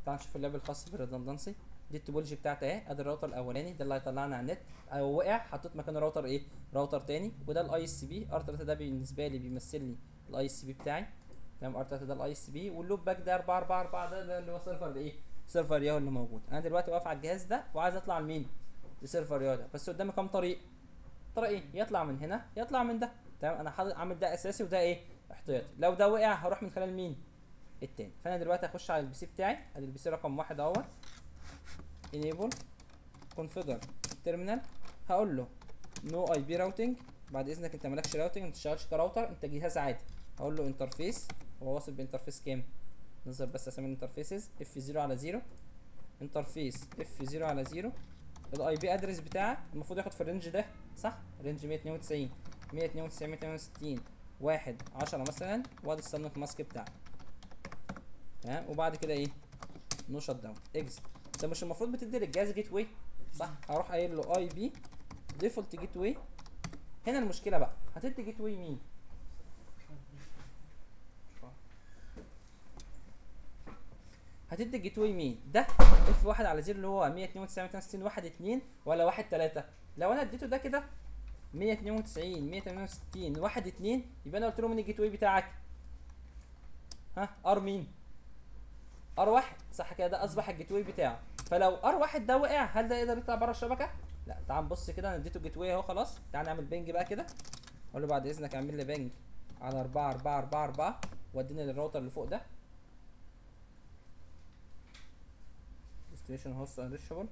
تعال نشوف اللاب الخاص بالريدندنسي دي التوبولوجي بتاعتي اهي ادي الراوتر الاولاني ده اللي هيطلعنا على النت او وقع حطيت مكانه راوتر ايه راوتر تاني وده الاي اس بي ار 3 ده بالنسبه لي بيمثل لي الاي اس بي بتاعي تمام ار 3 ده الاي اس بي واللوب باك ده 4 4 4 ده, ده اللي هو سيرفر الايه سيرفر ياهو اللي موجود انا دلوقتي واقف على الجهاز ده وعايز اطلع لمين لسيرفر ياهو ده بس قدامي كام طريق طريقين يطلع من هنا يطلع من ده تمام انا حاطط عامل ده اساسي وده ايه احتياطي لو ده وقع هروح من خلال مين التاني فانا دلوقتي هخش على البي سي بتاعي ادي البي سي رقم واحد اهوت enable configure terminal هقول له نو اي بي راوتنج بعد اذنك انت مالكش راوتنج ما تشتغلش كراوتر انت جهاز عادي هقول له انترفيس هو واصل بانترفيس كام نظهر بس اسامي الانترفيسز اف 0 على 0 انترفيس اف 0 على 0 الاي بي ادرس بتاعك المفروض ياخد في الرينج ده صح رينج 192 192 168 واحد 10 مثلا وادي السبنت ماسك بتاعك تمام وبعد كده ايه نو شت داون اكزت انت مش المفروض بتدي للجهاز جيت واي صح هروح قايل له اي بي ديفولت جيت واي هنا المشكله بقى هتدي جيت واي مين هتدي جيت واي مين ده اف واحد على زيرو اللي هو 192 260 واحد اتنين ولا واحد تلاتة لو انا اديته ده كده 192 168 واحد اتنين يبقى انا قلت له من الجيت واي بتاعك ها ار مين ار واحد صح كده ده اصبح الجيت واي بتاعه فلو ار واحد ده وقع هل ده يقدر يطلع بره الشبكه لا تعال نبص كده انا اديته جيت واي اهو خلاص تعال نعمل بنج بقى كده اقول له بعد اذنك اعمل لي بنج على 4 4 4 4 وديني للراوتر اللي فوق ده ستيشن هوست انريشابل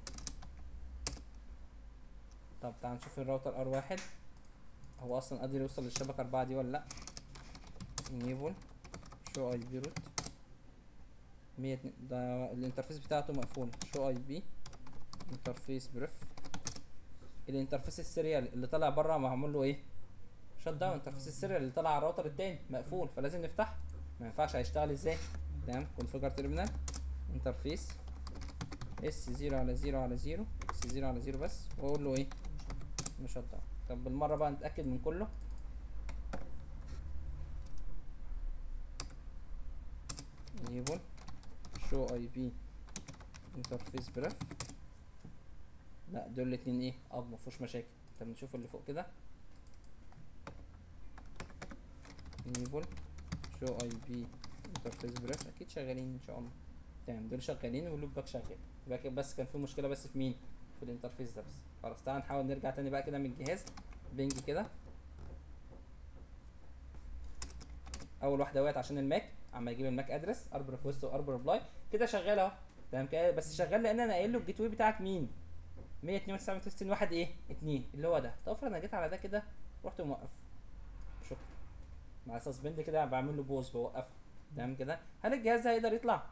طب تعال نشوف الراوتر ار واحد هو اصلا قادر يوصل للشبكه 4 دي ولا لا enable show اي بي روت 100 ده الانترفيس بتاعته مقفول شو اي بي انترفيس بريف الانترفيس السيريال اللي طالع بره معمول له ايه شت داون انترفيس السيريال اللي طالع على الراوتر التاني مقفول فلازم نفتحه ما ينفعش هيشتغل ازاي تمام كونفيجر تيرمينال انترفيس اس 0 على 0 على 0 اس 0 على 0 بس واقول له ايه مش شت داون طب بالمره بقى نتاكد من كله enable show اي بي انترفيس بريف لا دول الاتنين ايه اه مفيهوش مشاكل طب نشوف اللي فوق كده enable show اي بي انترفيس بريف اكيد شغالين ان شاء الله تمام دول شغالين واللوب باك شغال يبقى كده بس كان في مشكله بس في مين في الانترفيس ده بس خلاص تعالى نحاول نرجع تاني بقى كده من الجهاز بنج كده اول واحده وقعت عشان الماك عما يجيب الماك ادرس ارب ريكوست وارب ريبلاي كده شغال اهو تمام كده بس شغال لان انا قايل له الجيت واي بتاعك مين 192 واحد ايه 2 اللي هو ده طب افرض انا جيت على ده كده رحت موقف شكرا مع سسبند كده بعمل له بوز بوقفه تمام كده هل الجهاز هيقدر يطلع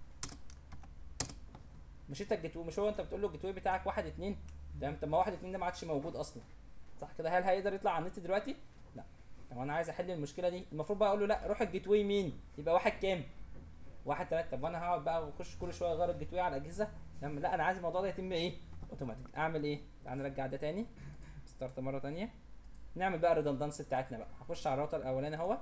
مش انت الجيت مش هو انت بتقول له الجيت واي بتاعك واحد اتنين تمام طب ما واحد اتنين ده ما عادش موجود اصلا صح كده هل هيقدر يطلع على النت دلوقتي لا طب انا عايز احل المشكله دي المفروض بقى اقول له لا روح الجيت واي مين يبقى واحد كام واحد تلاتة طب وانا هقعد بقى واخش كل شويه اغير الجيت واي على الاجهزه لما لا انا عايز الموضوع ده يتم ايه اوتوماتيك اعمل ايه تعال نرجع ده تاني ستارت مره تانية نعمل بقى الريدندنس بتاعتنا بقى هخش على الراوتر الاولاني اهوت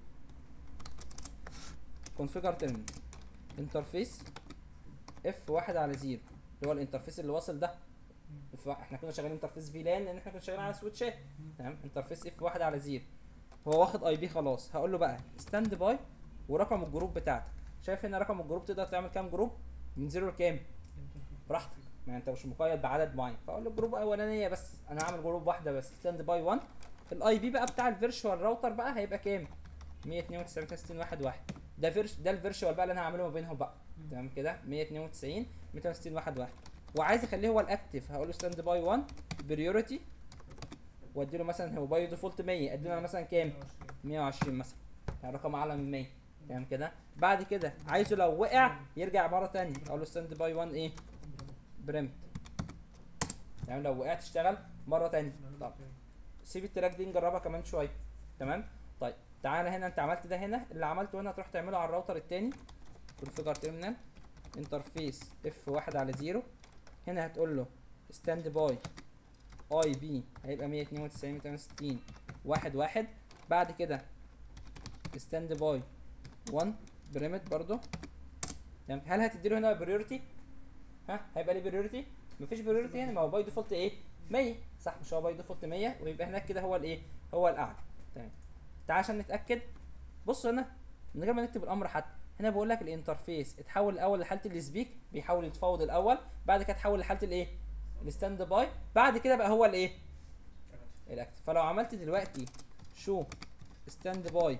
كونفيجر تيرمينال انترفيس اف واحد على زيرو اللي هو الانترفيس اللي واصل ده ف- احنا كنا شغالين انترفيس فيلان لان احنا كنا شغالين على سويتشات تمام انترفيس اف واحد على زيرو هو واخد اي بي خلاص هقول له بقى ستاند باي ورقم الجروب بتاعتك شايف هنا رقم الجروب تقدر تعمل كام جروب من زيرو لكام براحتك يعني انت مش مقيد بعدد معين فاقول له جروب اولانيه بس انا هعمل جروب واحده بس ستاند باي 1 الاي بي بقى بتاع الفيرتشوال راوتر بقى هيبقى كام 192 واحد واحد ده فيرش ده الفيرتشوال بقى اللي انا هعمله ما بينهم بقى تمام كده 192 260 واحد واحد وعايز اخليه هو الاكتف هقول له ستاند باي 1 بريورتي وادي له مثلا هو باي ديفولت 100 ادي له مثلا كام 120 مثلا يعني رقم اعلى من 100 تمام كده بعد كده عايزه لو وقع يرجع مره تانية اقول له ستاند باي 1 ايه بريمت يعني لو وقعت اشتغل مره تانية طب سيب التراك دي نجربها كمان شويه تمام طيب تعالى هنا انت عملت ده هنا اللي عملته هنا تروح تعمله على الراوتر التاني كونفيجر تيرمينال انترفيس اف واحد على زيرو هنا هتقول له ستاند باي اي بي هيبقى 192 260 واحد واحد بعد كده ستاند باي 1 بريمت برضو تمام هل هتدي له هنا بريورتي ها هيبقى ليه بريورتي مفيش بريورتي هنا ما هو باي ديفولت ايه 100 صح مش هو باي ديفولت 100 ويبقى هناك كده هو الايه هو الاعلى تمام تعال عشان نتاكد بص هنا من غير ما نكتب الامر حتى هنا بقول لك الانترفيس اتحول الاول لحاله السبيك بيحاول يتفاوض الاول بعد كده اتحول لحاله الايه الستاند باي بعد كده بقى هو الايه الاكتف فلو عملت دلوقتي شو ستاند باي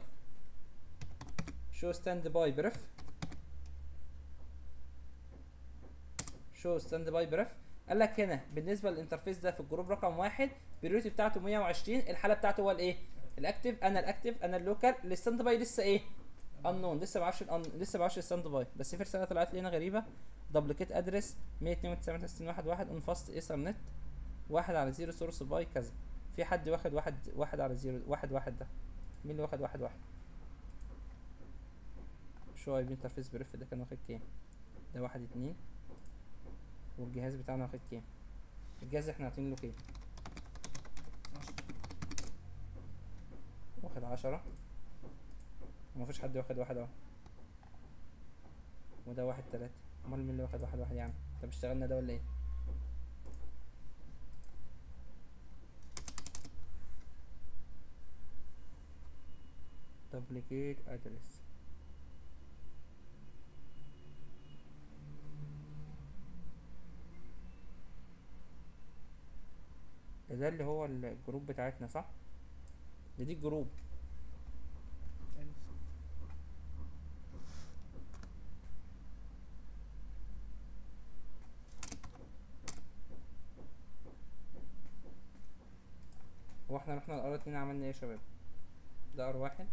شو ستاند باي بريف شو ستاند باي بريف قال لك هنا بالنسبه للانترفيس ده في الجروب رقم واحد البريورتي بتاعته 120 الحاله بتاعته هو الايه الاكتف انا الاكتف انا اللوكال الستاند باي لسه ايه انون لسه ما اعرفش الأن... لسه ما اعرفش الستاند باي بس في رساله طلعت لي هنا غريبه دبليكيت ادرس 192 اون فاست ايثر نت واحد على زيرو سورس باي كذا في حد واخد واحد واحد على زيرو واحد واحد ده مين اللي واخد واحد واحد شو اي بي انترفيس بريف ده كان واخد كام ده واحد اتنين والجهاز بتاعنا واخد كام الجهاز احنا عاطين له كام واخد عشرة ومفيش حد واخد واحد اهو وده واحد تلاتة امال مين اللي واخد واحد واحد يا عم طب اشتغلنا ده ولا ايه duplicate address ده اللي هو الجروب بتاعتنا صح ده دي الجروب هو احنا رحنا الار اتنين عملنا ايه يا شباب ده ار واحد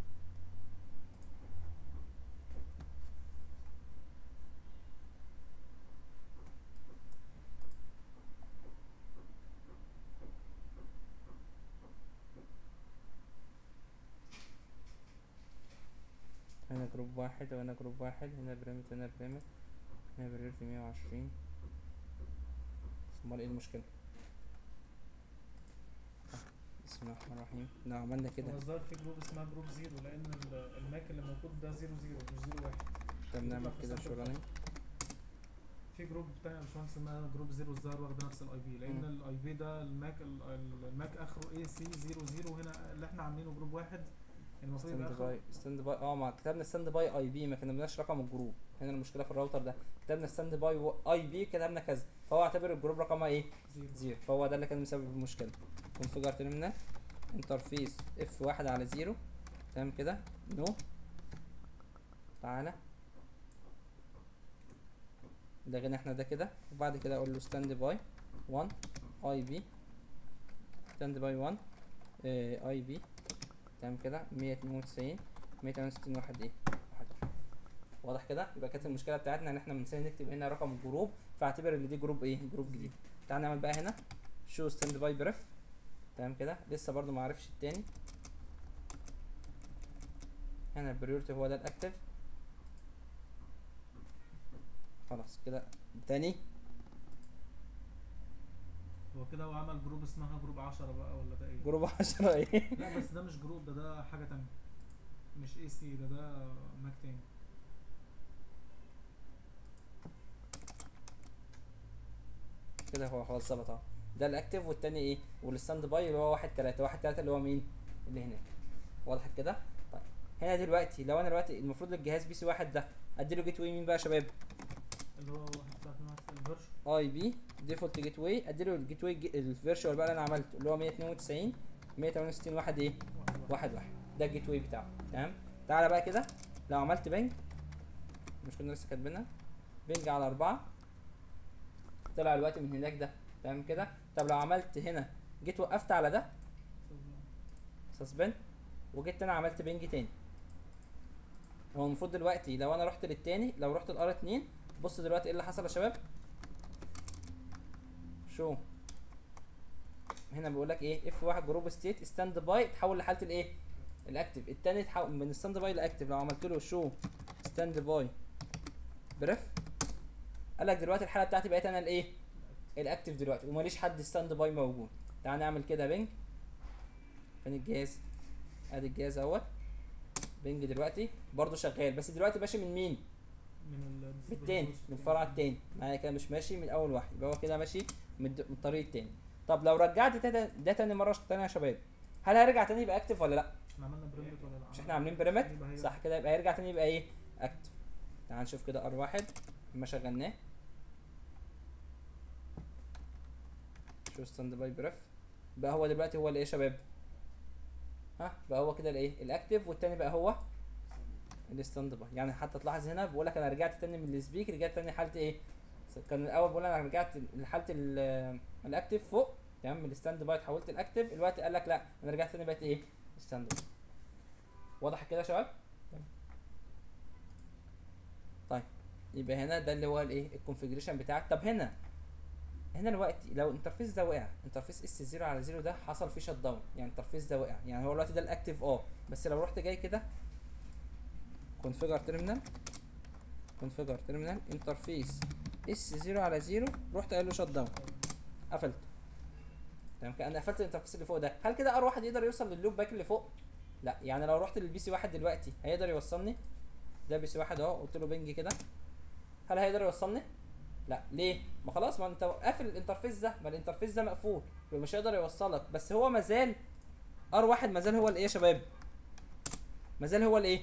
هنا جروب واحد وهنا جروب واحد هنا بريمت هنا بريمت هنا بريمت مية وعشرين امال ايه المشكلة آه، بسم الله الرحمن الرحيم لو عملنا كده هو الظاهر في جروب اسمها جروب زيرو لان ال- الماك اللي موجود ده زيرو زيرو مش زيرو واحد طب نعمل كده شو رانينج في جروب تاني يا باشمهندس اسمها جروب زيرو الظاهر واخده نفس الاي بي لان مم. الاي بي ده الماك ال- ال- الماك اخره اي سي زيرو زيرو هنا اللي احنا عاملينه جروب واحد المفروض يبقى ستاند اخره باي ستاند باي اه ما كتبنا ستاند باي اي بي ما كتبناش رقم الجروب هنا المشكله في الراوتر ده كتبنا ستاند باي اي بي كتبنا كذا فهو اعتبر الجروب رقمها ايه زيرو زيرو فهو ده اللي كان مسبب المشكله كونفيجر تيرمينال انترفيس اف واحد على زيرو تمام كده نو تعالى لغينا احنا ده كده وبعد كده اقول له ستاند باي 1 اي بي ستاند باي 1 اي بي تمام كده 192 168 واحد ايه واحد واحد. واضح كده يبقى كانت المشكله بتاعتنا ان احنا بنسينا نكتب هنا رقم الجروب فاعتبر ان دي جروب ايه جروب جديد تعال نعمل بقى هنا شو ستاند باي بريف تمام كده لسه برضو ما عرفش التاني هنا البريورتي هو ده الاكتف خلاص كده تاني هو كده هو عمل جروب اسمها جروب 10 بقى ولا ده ايه؟ جروب 10 ايه لا بس ده مش جروب ده ده حاجه تانية مش اي سي ده ده ماك تاني كده هو خلاص ظبط اهو ده الاكتف والتاني ايه والستاند باي اللي هو واحد تلاتة واحد تلاتة اللي هو مين اللي هناك واضح كده طيب هنا دلوقتي لو انا دلوقتي المفروض الجهاز بي سي واحد ده اديله جيت واي مين بقى يا شباب اللي هو 192 الفيرجن اي بي ديفولت جيت واي اديله الجيت واي الفيرشوال بقى اللي انا عملته اللي هو 192 168 واحد ايه واحد واحد ده الجيت واي بتاعه تمام تعالى بقى كده لو عملت بنج مش كنا لسه كاتبينها بنج على أربعة طلع الوقت من هناك ده تمام كده طب لو عملت هنا جيت وقفت على ده سسبند وجيت انا عملت بنج تاني هو المفروض دلوقتي لو انا رحت للتاني لو رحت الار 2 بص دلوقتي ايه اللي حصل يا شباب شو هنا بيقول لك ايه اف واحد جروب ستيت ستاند باي تحول لحاله الايه الاكتف التاني تحول من ستاند باي لاكتف لو عملت له شو ستاند باي بريف قال لك دلوقتي الحاله بتاعتي بقيت انا الايه الاكتف دلوقتي وماليش حد ستاند باي موجود تعال نعمل كده بنج فين الجهاز ادي الجهاز اهوت بنج دلوقتي برضو شغال بس دلوقتي ماشي من مين من بالتاني من الفرع التاني معايا كده مش ماشي من اول واحد يبقى هو كده ماشي من الد- من الطريق التاني طب لو رجعت ده, ده تاني مره تاني يا شباب هل هيرجع تاني يبقى اكتف ولا لا احنا عملنا بريمت ولا لا مش احنا عاملين بريمت يبقى هي- صح كده يبقى هيرجع تاني يبقى ايه اكتف تعال نشوف كده ار واحد لما شغلناه شو ستاند باي بريف بقى هو دلوقتي هو الايه يا شباب ها بقى هو كده الايه الاكتف والتاني بقى هو الستاند باي يعني حتى تلاحظ هنا بقول لك انا رجعت تاني من السبيك رجعت تاني حالة ايه كان الاول بقول انا رجعت لحاله ال- الاكتف فوق تمام من الستاند باي اتحولت الاكتف الوقت قال لك لا انا رجعت تاني بقت ايه ستاند باي واضح كده يا شباب طيب يبقى هنا ده اللي هو الايه الكونفيجريشن بتاعك طب هنا هنا دلوقتي لو الانترفيس ده وقع انترفيس اس 0 على 0 ده حصل فيه شت داون يعني الانترفيس ده وقع يعني هو دلوقتي ده الاكتف اه بس لو رحت جاي كده كونفيجر تيرمينال كونفيجر تيرمينال انترفيس اس 0 على 0 رحت قايل له شت داون قفلت تمام كده انا قفلت الانترفيس اللي فوق ده هل كده ار واحد يقدر يوصل لللوب باك اللي فوق لا يعني لو رحت للبي سي واحد دلوقتي هيقدر يوصلني ده بي سي واحد اهو قلت له بنج كده هل هيقدر يوصلني لا ليه ما خلاص ما انت قافل الانترفيس ده ما الانترفيس ده مقفول يبقى مش هيقدر يوصلك بس هو مازال ار واحد مازال هو الايه يا شباب مازال هو الايه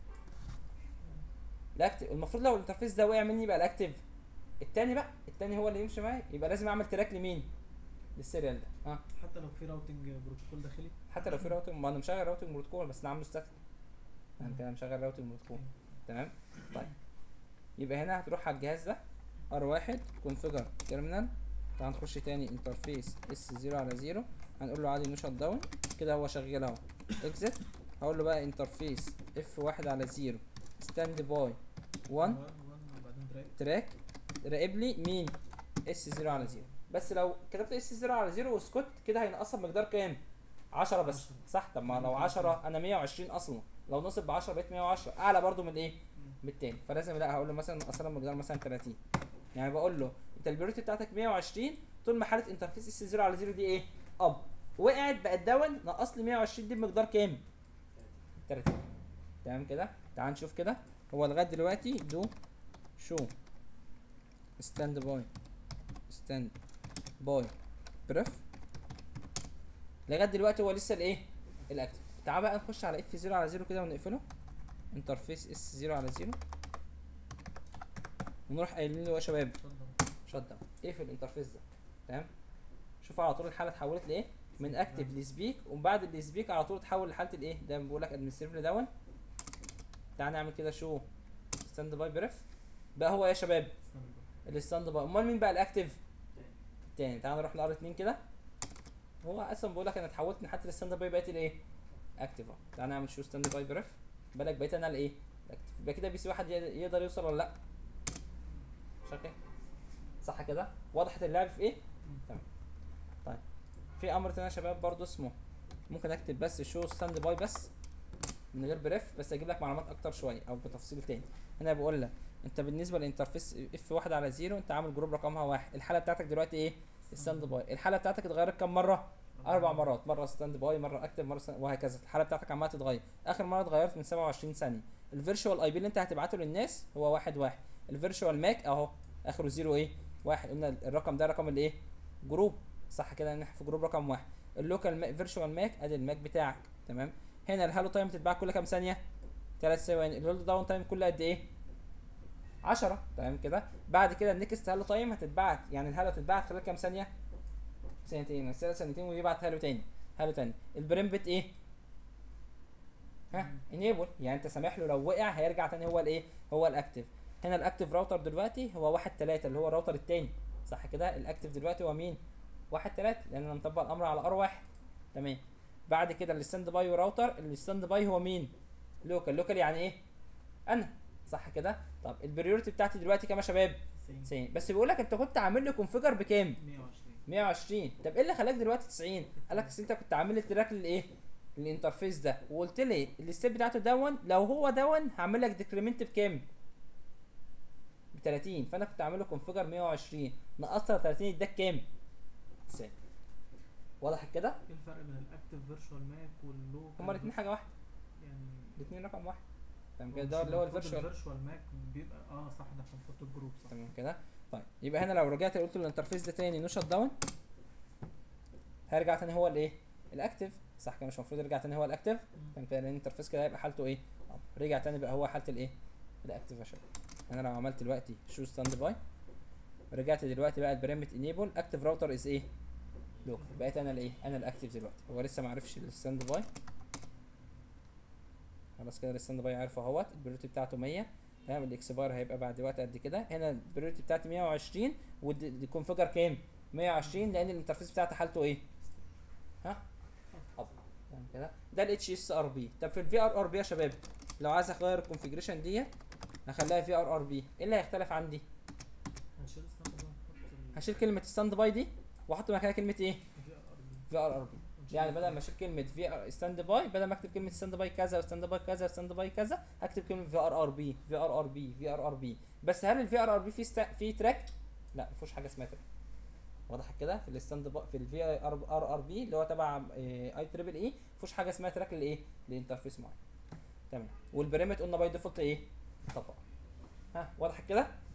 الاكتف المفروض لو الانترفيس ده وقع مني يبقى الاكتف التاني بقى التاني هو اللي يمشي معايا يبقى لازم اعمل تراك لمين للسيريال ده ها حتى لو في راوتنج بروتوكول داخلي حتى لو في راوتنج ما انا مشغل راوتنج بروتوكول بس انا عامله ستاتيك انا كده مشغل راوتنج بروتوكول تمام طيب يبقى هنا هتروح على الجهاز ده ار واحد كونفيجر تيرمينال تعال نخش تاني انترفيس اس 0 على 0 هنقول له عادي نو شت داون كده هو شغال اهو اكزit هقول له بقى انترفيس اف واحد على 0 ستاند باي 1 وبعدين درايف تراك راقب لي مين اس 0 على 0 بس لو كتبت اس 0 على 0 واسكت كده هينقصها بمقدار كام 10 بس عشرة. صح طب ما لو 10 انا 120 اصلا لو نصب ب 10 بقيت 110 اعلى برضو من الايه من التاني فلازم لا هقول له مثلا نقصها بمقدار مثلا 30 يعني بقول له انت البريورتي بتاعتك 120 طول ما حاله انترفيس اس 0 على 0 دي ايه اب وقعت بقت داون نقص لي 120 دي بمقدار كام 30 تمام كده تعال نشوف كده هو لغايه دلوقتي دو شو ستاند باي ستاند باي بريف لغايه دلوقتي هو لسه الايه الاكتف تعال بقى نخش على اف 0 على 0 كده ونقفله انترفيس اس 0 على 0 ونروح قايلين له يا شباب شت داون اقفل الانترفيس ده تمام شوف على طول الحاله اتحولت لايه من اكتف لسبيك ومن بعد السبيك على طول اتحول لحاله الايه ده بقول لك ادمنستريتيف داون تعال نعمل كده شو ستاند باي بريف بقى هو يا شباب الستاند باي امال مين بقى الاكتف تاني تعال نروح لار 2 كده هو اصلا بقول لك انا اتحولت من حتى الستاند باي بقيت الايه اكتف اهو تعال نعمل شو ستاند باي بريف بالك بقيت انا الايه الاكتف يبقى كده بي سي واحد يقدر- يقدر يوصل ولا لا شكل صح كده وضحت اللعب في ايه تمام طيب في امر تاني يا شباب برضو اسمه ممكن اكتب بس شو ستاند باي بس من غير بريف بس اجيب لك معلومات اكتر شويه او بتفصيل تاني هنا بقول لك انت بالنسبه للانترفيس اف واحد على زيرو انت عامل جروب رقمها واحد الحاله بتاعتك دلوقتي ايه ستاند باي الحاله بتاعتك اتغيرت كام مره اربع مرات مره ستاند باي مره اكتف مره ستاند وهكذا الحاله بتاعتك عماله تتغير اخر مره اتغيرت من 27 ثانيه الفيرتشوال اي بي اللي انت هتبعته للناس هو واحد واحد الفيرتشوال ماك اهو اخره زيرو ايه واحد قلنا الرقم ده رقم الايه جروب صح كده ان احنا في جروب رقم واحد اللوكال فيرتشوال ماك ادي الماك بتاعك تمام هنا الهالو تايم بتتباع كل كام ثانيه ثلاث ثواني الهولد داون تايم كل قد ايه 10 تمام كده بعد كده النكست هالو تايم هتتبعت يعني الهالو هتتبعت خلال كام ثانيه ثانيتين السنه ثانيتين ويبعت هالو تاني هالو تاني البريم بت ايه ها انيبل يعني انت سامح له لو وقع هيرجع تاني هو الايه هو الاكتف هنا الاكتف راوتر دلوقتي هو واحد تلاتة اللي هو الراوتر التاني صح كده الاكتف دلوقتي هو مين واحد تلاتة لان انا مطبق الامر على ار واحد تمام بعد كده الستاند باي وراوتر الستاند باي هو مين لوكال لوكال يعني ايه انا صح كده طب البريورتي بتاعتي دلوقتي كام يا شباب 90 بس بيقول لك انت كنت عامل لي كونفيجر بكام 120 120 طب ايه اللي خلاك دلوقتي 90 قال لك أصل انت كنت عامل لي تراك للايه الانترفيس ده وقلت لي الستيب بتاعته دون لو هو دون هعمل لك ديكريمنت بكام ب 30 فانا كنت عامل له كونفيجر 120 نقصت 30 اداك كام 90 واضح كده ايه الفرق بين الاكتف فيرتشوال ماك واللو هما الاثنين حاجه واحده يعني الاثنين رقم واحد تمام كده ده اللي هو الفيرتشوال الفيرتشوال ماك بيبقى اه صح ده احنا بنحط الجروب صح تمام كده طيب يبقى هنا لو رجعت قلت له الانترفيس ده تاني نو شت داون هيرجع تاني هو الايه الاكتف صح كده مش المفروض يرجع تاني هو الاكتف مم. تمام كده لان الانترفيس كده هيبقى حالته ايه آه، رجع تاني بقى هو حاله الايه الاكتف يا شباب انا لو عملت دلوقتي شو ستاند باي رجعت دلوقتي بقى البريمت انيبل اكتف راوتر از ايه لوكال بقيت انا الايه انا الاكتف دلوقتي هو لسه ما عرفش الستاند باي خلاص كده الستاند باي عارفه اهوت البريورتي بتاعته 100 تمام الاكسباير هيبقى بعد وقت قد كده هنا البريورتي بتاعتي 120 والكونفيجر كام 120 لان الانترفيس بتاعتي حالته ايه ها اب تمام كده ده الاتش اس ار بي طب في الفي ار ار بي يا شباب لو عايز اغير الكونفيجريشن ديت هخليها في ار ار بي ايه اللي هيختلف عندي هنشيل الستاند باي ونحط ال هشيل كلمه ستاند باي دي واحط مكانها كلمه ايه في ار ار بي في ار ار بي يعني بدل ما اشيل كلمه في ستاند باي بدل ما اكتب كلمه ستاند باي كذا وستاند باي كذا وستاند باي كذا اكتب كلمه في ار ار بي في ار ار بي في ار ار بي بس هل الفي ار ار بي في ستا... في تراك لا ما فيهوش حاجه اسمها تراك واضح كده في الستاند باي في الفي ار ار بي اللي هو تبع اي تريبل اي ما فيهوش حاجه اسمها تراك لايه لانترفيس معين تمام والبريمت قلنا باي ديفولت ايه طبعا ها واضح كده